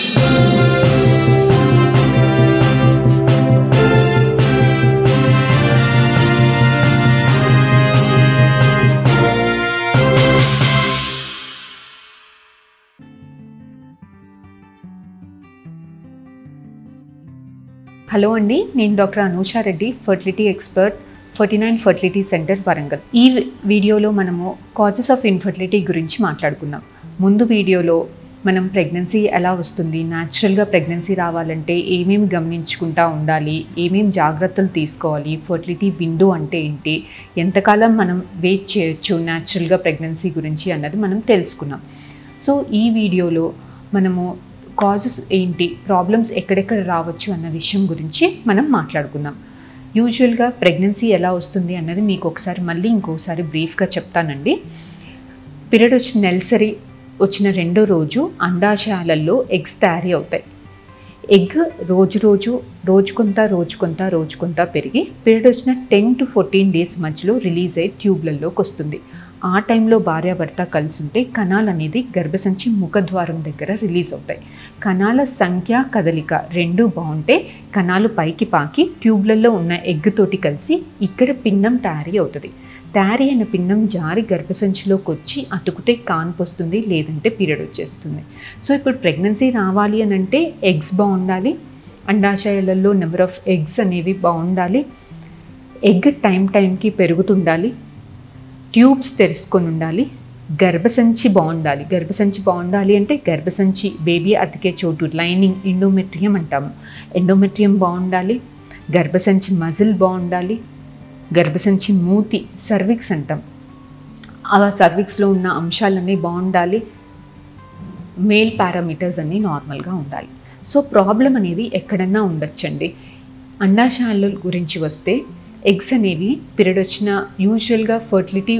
hello అండి నేను doctor Anusha Reddy fertility expert Ferty nine fertility centre Warangal ఈ వి- వీడియోలో మనము కాజెస్ ఆఫ్ ఇన్ఫర్టిలిటీ గురించి మాట్లాడుకుందాం ముందు వీడియోలో మనం ప్రెగ్నెన్సీ ఎలా వస్తుంది న్యాచురల్గా ప్రెగ్నెన్సీ రావాలంటే ఏమేమి గమనించుకుంటా ఉండాలి ఏమేమి జాగ్రత్తలు తీసుకోవాలి ఫర్టిలిటీ విండో అంటే ఏంటి ఎంతకాలం మనం వెయిట్ చేయొచ్చు న్యాచురల్గా ప్రెగ్నెన్సీ గురించి అన్నది మనం తెలుసుకున్నాం సో ఈ వీడియోలో మనము కాజెస్ ఏంటి ప్రాబ్లమ్స్ ఎక్కడెక్కడ రావచ్చు అన్న విషయం గురించి మనం మాట్లాడుకుందాం యూజువల్గా ప్రెగ్నెన్సీ ఎలా వస్తుంది అన్నది మీకు ఒకసారి మళ్ళీ ఇంకోసారి బ్రీఫ్గా చెప్తానండి పీరియడ్ వచ్చిన నెలసరి వచ్చిన రెండో రోజు అండాశయాలలో ఎగ్స్ తయారీ అవుతాయి ఎగ్ రోజు రోజు రోజు కొంత రోజు కొంత రోజు కొంత పెరిగి పీరియడ్ వచ్చిన టెన్ టు ఫోర్టీన్ డేస్ మధ్యలో రిలీజ్ అయ్యి ట్యూబ్లలోకి వస్తుంది ఆ టైంలో భార్యాభర్త కలిసి ఉంటే కణాలు అనేది గర్భసంచి ముఖద్వారం దగ్గర రిలీజ్ అవుతాయి కణాల సంఖ్య కదలిక రెండు బాగుంటే కణాలు పైకి పాకి ట్యూబ్లలో ఉన్న ఎగ్ తోటి కలిసి ఇక్కడ పిండం తయారీ అవుతుంది తయారీ అయిన పిండం జారి గర్భసంచిలోకి వచ్చి అతుకుతే కాన్పు వస్తుంది లేదంటే పీరియడ్ వచ్చేస్తుంది సో ఇప్పుడు ప్రెగ్నెన్సీ రావాలి అని అంటే ఎగ్స్ బాగుండాలి అండాశయాలలో నెంబర్ ఆఫ్ ఎగ్స్ అనేవి బాగుండాలి ఎగ్ టైం టైంకి పెరుగుతుండాలి ట్యూబ్స్ తెరుచుకొని ఉండాలి గర్భసంచి బాగుండాలి గర్భసంచి బాగుండాలి అంటే గర్భసంచి బేబీ అతికే చోటు లైనింగ్ ఎండోమెట్రియం అంటాము ఎండోమెట్రియం బాగుండాలి గర్భసంచి మజిల్ బాగుండాలి గర్భసంచి మూతి సర్విక్స్ అంటాం ఆ సర్విక్స్లో ఉన్న అంశాలన్నీ బాగుండాలి మేల్ పారామీటర్స్ అన్నీ నార్మల్గా ఉండాలి సో ప్రాబ్లం అనేది ఎక్కడన్నా ఉండొచ్చండి అండాశయాల గురించి వస్తే ఎగ్స్ అనేవి పీరియడ్ వచ్చిన యూజువల్గా ఫర్టిలిటీ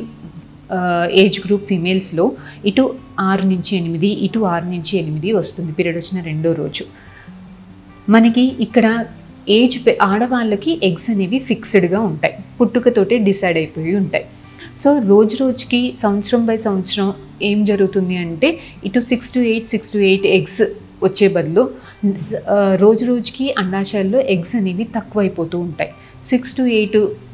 ఏజ్ గ్రూప్ ఫిమేల్స్లో ఇటు ఆరు నుంచి ఎనిమిది ఇటు ఆరు నుంచి ఎనిమిది వస్తుంది పీరియడ్ వచ్చిన రెండో రోజు మనకి ఇక్కడ ఏజ్ పె- ఆడవాళ్ళకి ఎగ్స్ అనేవి ఫిక్స్డ్గా ఉంటాయి పుట్టుకతోటే డిసైడ్ అయిపోయి ఉంటాయి సో రోజు రోజుకి సంవత్సరం బై సంవత్సరం ఏం జరుగుతుంది అంటే ఇటు six to eight six to eight eggs వచ్చే బదులు ఆ, రోజు రోజుకి అండాశయాల్లో ఎగ్స్ అనేవి తక్కువైపోతూ ఉంటాయి సిక్స్ టు ఎయిట్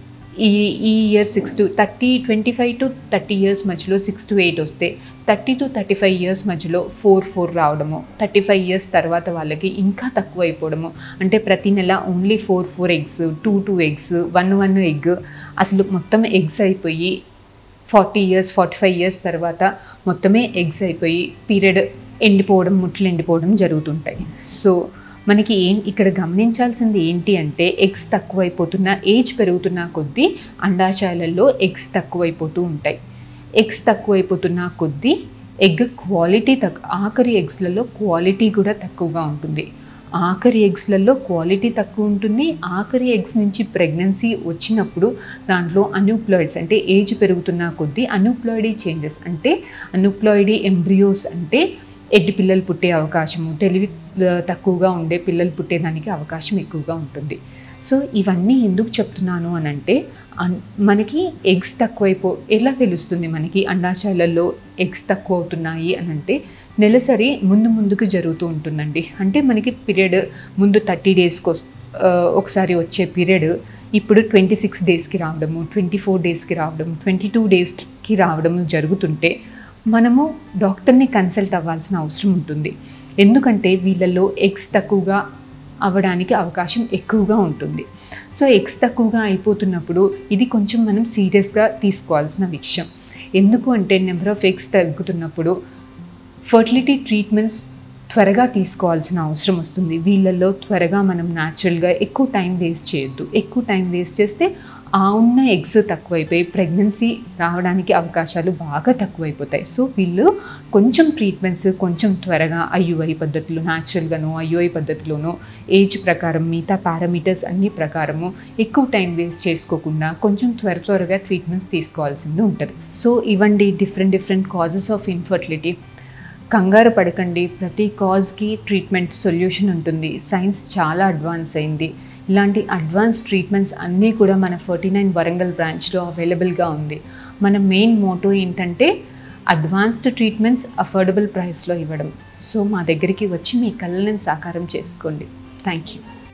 ఈ ఈ year six to thirty twenty five to thirty years మధ్యలో సిక్స్ టు ఎయిట్ వస్తే thirty to thirty five years మధ్యలో ఫోర్ ఫోర్ రావడము థర్టీ ఫైవ్ ఇయర్స్ తర్వాత వాళ్ళకి ఇంకా తక్కువ అయిపోవడము అంటే ప్రతి నెల only four four eggs two two eggs one one egg అసలు మొత్తం ఎగ్స్ అయిపోయి forty years forty five years తర్వాత మొత్తమే ఎగ్స్ అయిపోయి పీరియడ్ ఎండిపోవడం ముట్లు ఎండిపోవడం జరుగుతుంటాయి సో మనకి ఏం ఇక్కడ గమనించాల్సింది ఏంటి అంటే ఎగ్స్ తక్కువైపోతున్న ఏజ్ పెరుగుతున్న కొద్దీ అండాశయాలలో ఎగ్స్ తక్కువైపోతూ ఉంటాయి ఎగ్స్ తక్కువైపోతున్న కొద్దీ ఎగ్ క్వాలిటీ తక్కువ ఆఖరి ఎగ్స్లలో క్వాలిటీ కూడా తక్కువగా ఉంటుంది ఆఖరి ఎగ్స్లలో క్వాలిటీ తక్కువ ఉంటుంది ఆఖరి ఎగ్స్ నుంచి ప్రెగ్నెన్సీ వచ్చినప్పుడు దాంట్లో అన్యూప్లాయిడ్స్ అంటే ఏజ్ పెరుగుతున్న కొద్దీ అన్యూప్లాయిడీ చేంజెస్ అంటే అన్యూప్లాయిడీ ఎంబ్రియోస్ అంటే ఎడ్డి పిల్లలు పుట్టే అవకాశము తెలివి ఆ, తక్కువగా ఉండే పిల్లలు పుట్టేదానికి అవకాశం ఎక్కువగా ఉంటుంది సో ఇవన్నీ ఎందుకు చెప్తున్నాను అని అంటే అన్- మనకి ఎగ్స్ తక్కువైపో ఎలా తెలుస్తుంది మనకి అండాశయాలలో ఎగ్స్ తక్కువ అవుతున్నాయి అని అంటే నెలసరి ముందు ముందుకు జరుగుతూ ఉంటుందండి అంటే మనకి పీరియడ్ ముందు థర్టీ డేస్కి ఒకసారి వచ్చే పీరియడ్ ఇప్పుడు ట్వంటీ సిక్స్ డేస్కి రావడము ట్వంటీ ఫోర్ డేస్కి రావడం ట్వంటీ టూ డేస్కి రావడము జరుగుతుంటే మనము డాక్టర్ని కన్సల్ట్ అవ్వాల్సిన అవసరం ఉంటుంది ఎందుకంటే వీళ్ళల్లో ఎగ్స్ తక్కువగా అవ్వడానికి అవకాశం ఎక్కువగా ఉంటుంది సో ఎగ్స్ తక్కువగా అయిపోతున్నప్పుడు ఇది కొంచెం మనం సీరియస్గా తీసుకోవాల్సిన విషయం ఎందుకు అంటే నెంబర్ ఆఫ్ ఎగ్స్ తగ్గుతున్నప్పుడు ఫర్టిలిటీ ట్రీట్మెంట్స్ త్వరగా తీసుకోవాల్సిన అవసరం వస్తుంది వీళ్ళల్లో త్వరగా మనం న్యాచురల్గా ఎక్కువ టైం వేస్ట్ చేయొద్దు ఎక్కువ టైం వేస్ట్ చేస్తే ఆ ఉన్న ఎగ్స్ తక్కువైపోయి ప్రెగ్నెన్సీ రావడానికి అవకాశాలు బాగా తక్కువైపోతాయి సో వీళ్ళు కొంచెం ట్రీట్మెంట్స్ కొంచెం త్వరగా ఐయుఐ పద్ధతిలో న్యాచురల్గానో ఐయుఐ పద్ధతిలోనో ఏజ్ ప్రకారం మిగతా పారామీటర్స్ అన్ని ప్రకారము ఎక్కువ టైం వేస్ట్ చేసుకోకుండా కొంచెం త్వర త్వరగా ట్రీట్మెంట్స్ తీసుకోవాల్సింది ఉంటుంది సో ఇవండి different different causes of infertility కంగారు పడకండి ప్రతి కాజ్కి ట్రీట్మెంట్ సొల్యూషన్ ఉంటుంది సైన్స్ చాలా అడ్వాన్స్ అయింది ఇలాంటి అడ్వాన్స్ ట్రీట్మెంట్స్ అన్నీ కూడా మన ఫార్టీ నైన్ వరంగల్ బ్రాంచ్లో అవైలబుల్గా ఉంది మన మెయిన్ మోటో ఏంటంటే అడ్వాన్స్డ్ ట్రీట్మెంట్స్ అఫోర్డబుల్ ప్రైస్లో ఇవ్వడం సో మా దగ్గరికి వచ్చి మీ కళలను సాకారం చేసుకోండి థ్యాంక్ యూ